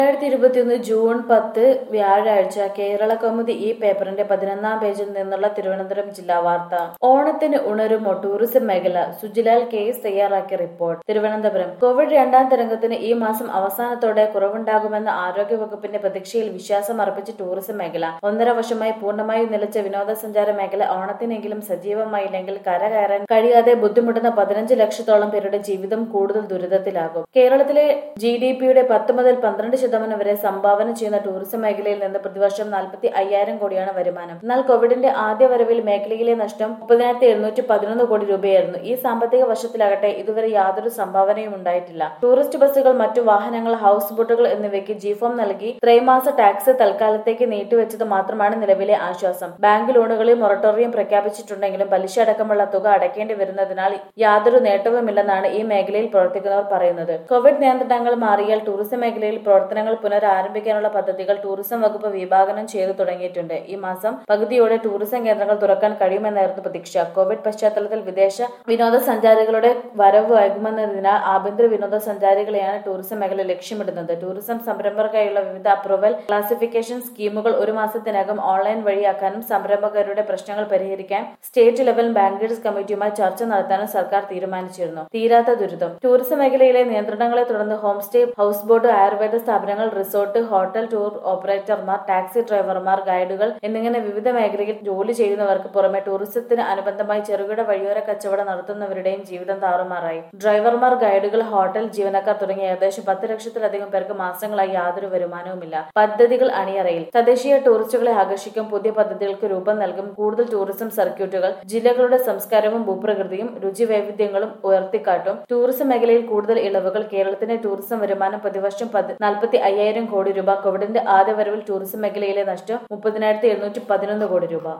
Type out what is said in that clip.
രണ്ടായിരത്തി ഇരുപത്തിയൊന്ന് ജൂൺ പത്ത് വ്യാഴാഴ്ച കേരള കൗമുദി ഈ പേപ്പറിന്റെ പതിനൊന്നാം പേജിൽ നിന്നുള്ള തിരുവനന്തപുരം ജില്ലാ വാർത്ത ഓണത്തിന് ഉണരുമോ ടൂറിസം മേഖല സുജിലാൽ കേസ് തയ്യാറാക്കിയ റിപ്പോർട്ട് തിരുവനന്തപുരം കോവിഡ് രണ്ടാം തരംഗത്തിന് ഈ മാസം അവസാനത്തോടെ കുറവുണ്ടാകുമെന്ന ആരോഗ്യവകുപ്പിന്റെ പ്രതീക്ഷയിൽ വിശ്വാസം അർപ്പിച്ച ടൂറിസം മേഖല ഒന്നര വർഷമായി പൂർണ്ണമായും നിലച്ച വിനോദസഞ്ചാര മേഖല ഓണത്തിനെങ്കിലും സജീവമായില്ലെങ്കിൽ കരകയറാൻ കഴിയാതെ ബുദ്ധിമുട്ടുന്ന പതിനഞ്ച് ലക്ഷത്തോളം പേരുടെ ജീവിതം കൂടുതൽ ദുരിതത്തിലാകും കേരളത്തിലെ ജി ഡി പിയുടെ പത്ത് മുതൽ പന്ത്രണ്ട് ശതമാനം വരെ സംഭാവന ചെയ്യുന്ന ടൂറിസം മേഖലയിൽ നിന്ന് പ്രതിവർഷം നാൽപ്പത്തി അയ്യായിരം കോടിയാണ് വരുമാനം എന്നാൽ കോവിഡിന്റെ ആദ്യ വരവിൽ മേഖലയിലെ നഷ്ടം മുപ്പതിനായിരത്തി എഴുന്നൂറ്റി പതിനൊന്ന് കോടി രൂപയായിരുന്നു ഈ സാമ്പത്തിക വർഷത്തിലാകട്ടെ ഇതുവരെ യാതൊരു സംഭാവനയും ഉണ്ടായിട്ടില്ല ടൂറിസ്റ്റ് ബസ്സുകൾ മറ്റു വാഹനങ്ങൾ ഹൌസ് ബോട്ടുകൾ എന്നിവയ്ക്ക് ജിഫോം നൽകി ത്രൈമാസ ടാക്സ് തൽക്കാലത്തേക്ക് നീട്ടിവെച്ചത് മാത്രമാണ് നിലവിലെ ആശ്വാസം ബാങ്ക് ലോണുകളിൽ മൊറട്ടോറിയം പ്രഖ്യാപിച്ചിട്ടുണ്ടെങ്കിലും പലിശ അടക്കമുള്ള തുക അടയ്ക്കേണ്ടി വരുന്നതിനാൽ യാതൊരു നേട്ടവുമില്ലെന്നാണ് ഈ മേഖലയിൽ പ്രവർത്തിക്കുന്നവർ പറയുന്നത് കോവിഡ് നിയന്ത്രണങ്ങൾ മാറിയാൽ ടൂറിസം മേഖലയിൽ പ്രവർത്തനങ്ങൾ പുനരാരംഭിക്കാനുള്ള പദ്ധതികൾ ടൂറിസം വകുപ്പ് വിഭാവനം ചെയ്തു തുടങ്ങിയിട്ടുണ്ട് ഈ മാസം പകുതിയോടെ ടൂറിസം കേന്ദ്രങ്ങൾ തുറക്കാൻ കഴിയുമെന്നായിരുന്നു പ്രതീക്ഷ കോവിഡ് പശ്ചാത്തലത്തിൽ വിദേശ വിനോദസഞ്ചാരികളുടെ വരവ് വൈകുമെന്നതിനാൽ ആഭ്യന്തര വിനോദസഞ്ചാരികളെയാണ് ടൂറിസം മേഖല ലക്ഷ്യമിടുന്നത് ടൂറിസം സംരംഭകർക്കായുള്ള വിവിധ അപ്രൂവൽ ക്ലാസിഫിക്കേഷൻ സ്കീമുകൾ ഒരു മാസത്തിനകം ഓൺലൈൻ വഴിയാക്കാനും സംരംഭകരുടെ പ്രശ്നങ്ങൾ പരിഹരിക്കാൻ സ്റ്റേറ്റ് ലെവൽ ബാങ്കേഴ്സ് കമ്മിറ്റിയുമായി ചർച്ച നടത്താനും സർക്കാർ തീരുമാനിച്ചിരുന്നു തീരാത്ത ദുരിതം ടൂറിസം മേഖലയിലെ നിയന്ത്രണങ്ങളെ തുടർന്ന് home stay house boat Ayurveda സ്ഥാപനങ്ങൾ റിസോർട്ട് ഹോട്ടൽ ടൂർ ഓപ്പറേറ്റർമാർ ടാക്സി ഡ്രൈവർമാർ ഗൈഡുകൾ എന്നിങ്ങനെ വിവിധ മേഖലയിൽ ജോലി ചെയ്യുന്നവർക്ക് പുറമെ ടൂറിസത്തിന് അനുബന്ധമായി ചെറുകിട വഴിയോര കച്ചവടം നടത്തുന്നവരുടെയും ജീവിതം താറുമാറായി ഡ്രൈവർമാർ ഗൈഡുകൾ ഹോട്ടൽ ജീവനക്കാർ തുടങ്ങിയ ഏകദേശം പത്ത് ലക്ഷത്തിലധികം പേർക്ക് മാസങ്ങളായി യാതൊരു വരുമാനവുമില്ല പദ്ധതികൾ അണിയറയിൽ തദ്ദേശീയ ടൂറിസ്റ്റുകളെ ആകർഷിക്കും പുതിയ പദ്ധതികൾക്ക് രൂപം നൽകും കൂടുതൽ ടൂറിസം സർക്യൂട്ടുകൾ ജില്ലകളുടെ സംസ്കാരവും ഭൂപ്രകൃതിയും രുചി വൈവിധ്യങ്ങളും ഉയർത്തിക്കാട്ടും ടൂറിസം മേഖലയിൽ കൂടുതൽ ഇളവുകൾ കേരളത്തിന്റെ ടൂറിസം വരുമാനം പ്രതിവർഷം നാൽപ്പത്തി അയ്യായിരം കോടി രൂപ കോവിഡിന്റെ ആദ്യ വരവിൽ ടൂറിസം മേഖലയിലെ നഷ്ടം മുപ്പതിനായിരത്തി എഴുന്നൂറ്റി പതിനൊന്ന് കോടി രൂപ